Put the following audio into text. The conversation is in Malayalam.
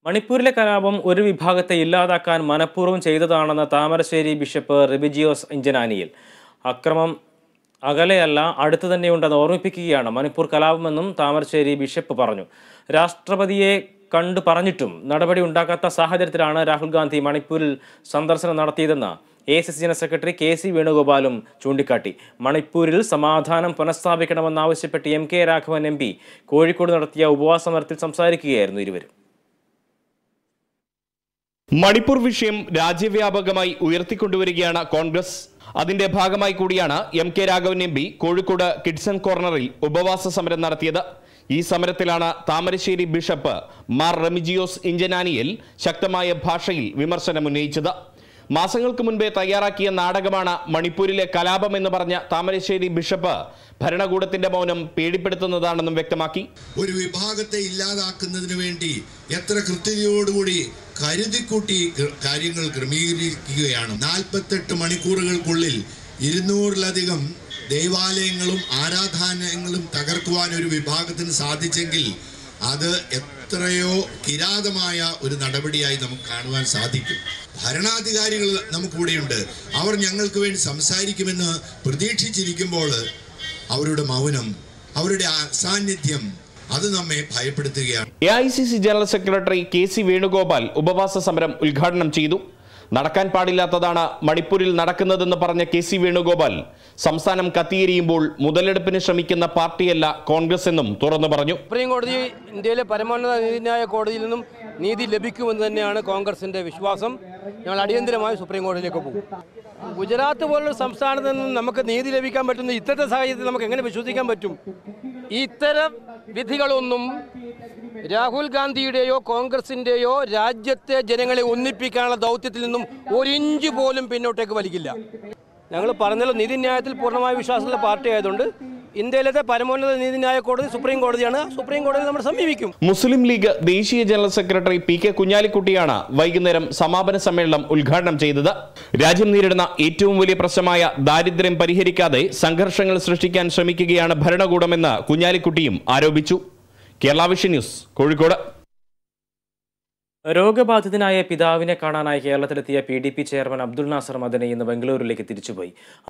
മണിപ്പൂരിലെ കലാപം ഒരു വിഭാഗത്തെ ഇല്ലാതാക്കാൻ മനഃപൂർവ്വം ചെയ്തതാണെന്ന താമരശ്ശേരി ബിഷപ്പ് റിബിജിയോസ് ഇഞ്ചനാനിയിൽ അക്രമം അകലെയല്ല അടുത്തു തന്നെയുണ്ടെന്ന് ഓർമ്മിപ്പിക്കുകയാണ് മണിപ്പൂർ കലാപമെന്നും താമരശ്ശേരി ബിഷപ്പ് പറഞ്ഞു രാഷ്ട്രപതിയെ കണ്ടു പറഞ്ഞിട്ടും നടപടി ഉണ്ടാക്കാത്ത സാഹചര്യത്തിലാണ് രാഹുൽ ഗാന്ധി മണിപ്പൂരിൽ സന്ദർശനം നടത്തിയതെന്ന് A C C general secretary K C വേണുഗോപാലും ചൂണ്ടിക്കാട്ടി മണിപ്പൂരിൽ സമാധാനം പുനഃസ്ഥാപിക്കണമെന്നാവശ്യപ്പെട്ട് M K Raghavan M P Kozhikode നടത്തിയ ഉപവാസ സമരത്തിൽ സംസാരിക്കുകയായിരുന്നു ഇരുവരും മണിപ്പൂർ വിഷയം രാജ്യവ്യാപകമായി ഉയർത്തിക്കൊണ്ടുവരികയാണ് കോൺഗ്രസ് അതിന്റെ ഭാഗമായി കൂടിയാണ് M K Raghavan M P Kozhikode Kidson കോർണറിൽ ഉപവാസ സമരം നടത്തിയത് ഈ സമരത്തിലാണ് താമരശ്ശേരി ബിഷപ്പ് മാർ റെമിജിയോസ് ഇഞ്ചനാനിയിൽ ശക്തമായ ഭാഷയിൽ വിമർശനം ഉന്നയിച്ചത് മാസങ്ങൾക്ക് മുൻപേ തയ്യാറാക്കിയ നാടകമാണ് മണിപ്പൂരിലെ കലാപം എന്ന് പറഞ്ഞ താമരശ്ശേരി ബിഷപ്പ് ഭരണകൂടത്തിന്റെ മൗനം പേടിപ്പെടുത്തുന്നതാണെന്നും വ്യക്തമാക്കി ഒരു വിഭാഗത്തെ ഇല്ലാതാക്കുന്നതിന് വേണ്ടി എത്ര കൃത്യതയോടുകൂടി കരുതിക്കൂട്ടി ക- കാര്യങ്ങൾ ക്രമീകരിക്കുകയാണ് നാൽപ്പത്തെട്ട് മണിക്കൂറുകൾക്കുള്ളിൽ ഇരുന്നൂറിലധികം ദേവാലയങ്ങളും ആരാധനാലയങ്ങളും തകർക്കുവാൻ ഒരു വിഭാഗത്തിന് സാധിച്ചെങ്കിൽ അത് എത്രയോ കിരാതമായ ഒരു നടപടിയായി നമുക്ക് കാണുവാൻ സാധിക്കും ഭരണാധികാരികൾ നമുക്കിവിടെയുണ്ട് അവർ ഞങ്ങൾക്ക് വേണ്ടി സംസാരിക്കുമെന്ന് പ്രതീക്ഷിച്ചിരിക്കുമ്പോൾ അവരുടെ മൗനം അവരുടെ അസാന്നിധ്യം അത് നമ്മെ ഭയപ്പെടുത്തുകയാണ് A I C C general secretary K C Venugopal ഉപവാസ സമരം ഉദ്ഘാടനം ചെയ്തു നടക്കാൻ പാടില്ലാത്തതാണ് മണിപ്പൂരിൽ നടക്കുന്നതെന്ന് പറഞ്ഞ കെ സി വേണുഗോപാൽ സംസ്ഥാനം കത്തിയെരിയുമ്പോൾ മുതലെടുപ്പിന് ശ്രമിക്കുന്ന പാർട്ടിയല്ല കോൺഗ്രസ് എന്നും തുറന്നു പറഞ്ഞു സുപ്രീം കോടതി ഇന്ത്യയിലെ പരമോന്നത നീതിന്യായ കോടതിയിൽ നിന്നും നീതി ലഭിക്കുമെന്ന് തന്നെയാണ് കോൺഗ്രസിന്റെ വിശ്വാസം ഞങ്ങൾ അടിയന്തരമായി സുപ്രീം കോടതിയിലേക്ക് പോകും ഗുജറാത്ത് പോലുള്ള സംസ്ഥാനത്ത് നിന്നും നമുക്ക് നീതി ലഭിക്കാൻ പറ്റുന്ന ഇത്തരത്തെ സാഹചര്യത്തിൽ നമുക്ക് എങ്ങനെ വിശ്വസിക്കാൻ പറ്റും ഇത്തരം വിധികളൊന്നും രാഹുൽ ഗാന്ധിയുടെയോ കോൺഗ്രസിന്റെയോ രാജ്യത്തെ ജനങ്ങളെ ഒന്നിപ്പിക്കാനുള്ള ദൗത്യത്തിൽ നിന്നും ഒരു ഇഞ്ച് പോലും പിന്നോട്ടേക്ക് വലിക്കില്ല ഞങ്ങൾ പറഞ്ഞല്ലോ നീതിന്യായത്തിൽ പൂർണ്ണമായ വിശ്വാസമുള്ള പാർട്ടി ആയതുകൊണ്ട് ഇന്ത്യയിലത്തെ പരമോന്നത നീതിന്യായ കോടതി സുപ്രീം കോടതിയാണ് സുപ്രീം കോടതി നമ്മൾ സമീപിക്കും മുസ്ലിം ലീഗ് ദേശീയ ജനറൽ സെക്രട്ടറി പി കെ കുഞ്ഞാലിക്കുട്ടിയാണ് വൈകുന്നേരം സമാപന സമ്മേളനം ഉദ്ഘാടനം ചെയ്തത് രാജ്യം നേരിടുന്ന ഏറ്റവും വലിയ പ്രശ്നമായ ദാരിദ്ര്യം പരിഹരിക്കാതെ സംഘർഷങ്ങൾ സൃഷ്ടിക്കാൻ ശ്രമിക്കുകയാണ് ഭരണകൂടമെന്ന് കുഞ്ഞാലിക്കുട്ടിയും ആരോപിച്ചു കേരള വിഷൻ ന്യൂസ് കോഴിക്കോട് രോഗബാധിതനായ പിതാവിനെ കാണാനായി കേരളത്തിലെത്തിയ P D P chairman Abdul Nasser Madani ഇന്ന് ബംഗളൂരുവിലേക്ക് തിരിച്ചുപോയി